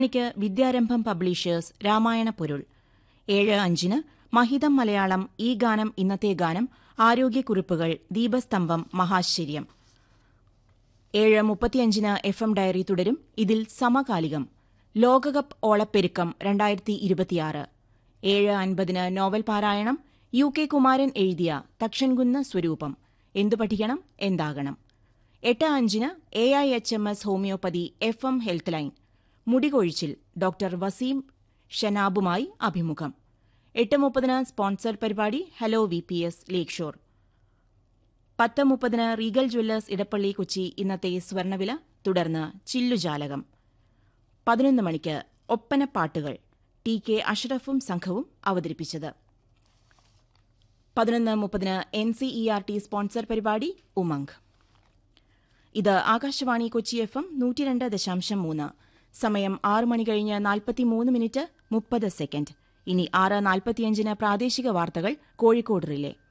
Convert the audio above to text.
മണിക്ക് വിദ്യാരംഭം പബ്ലിഷേഴ്സ് രാമായണ പൊരുൾ ഏഴ് അഞ്ചിന് മഹിതം മലയാളം ഈ ഗാനം ഇന്നത്തെ ഗാനം ആരോഗ്യക്കുറിപ്പുകൾ ദീപസ്തംഭം മഹാശ്ചര്യം ഏഴ് മുപ്പത്തിയഞ്ചിന് എഫ് എം ഡയറി തുടരും ഇതിൽ സമകാലികം ലോകകപ്പ് ഓളപ്പെരുക്കം രണ്ടായിരത്തി ഇരുപത്തിയാറ് ഏഴ് അൻപതിന് നോവൽ പാരായണം യു കെ കുമാരൻ എഴുതിയ തക്ഷൻകുന്ന് സ്വരൂപം എന്തു പഠിക്കണം എന്താകണം എട്ട് അഞ്ചിന് A I H M S homoeopathy F M health line മുടികൊഴിച്ചിൽ ഡോക്ടർ വസീം ഷനാബുമായി അഭിമുഖം എട്ട് മുപ്പതിന് സ്പോൺസർ പരിപാടി hello V P S lakeshore പത്ത് മുപ്പതിന് റീഗൽ ജ്വല്ലേഴ്സ് ഇടപ്പള്ളി കൊച്ചി ഇന്നത്തെ സ്വർണ്ണവില തുടർന്ന് ചില്ലുജാലകം പതിനൊന്ന് മണിക്ക് ഒപ്പനപ്പാട്ടുകൾ ടി കെ അഷ്റഫും സംഘവും അവതരിപ്പിച്ചത് പതിനൊന്ന് മുപ്പതിന് N C E R T sponsor പരിപാടി ഉമംഗ് ഇത് ആകാശവാണി കൊച്ചി എഫ് എം നൂറ്റിരണ്ട് ദശാംശം മൂന്ന് സമയം ആറ് മണി കഴിഞ്ഞ് നാൽപ്പത്തിമൂന്ന് മിനിറ്റ് മുപ്പത് സെക്കൻഡ് ഇനി ആറ് നാൽപ്പത്തിയഞ്ചിന് പ്രാദേശിക വാർത്തകൾ കോഴിക്കോട് റിലേ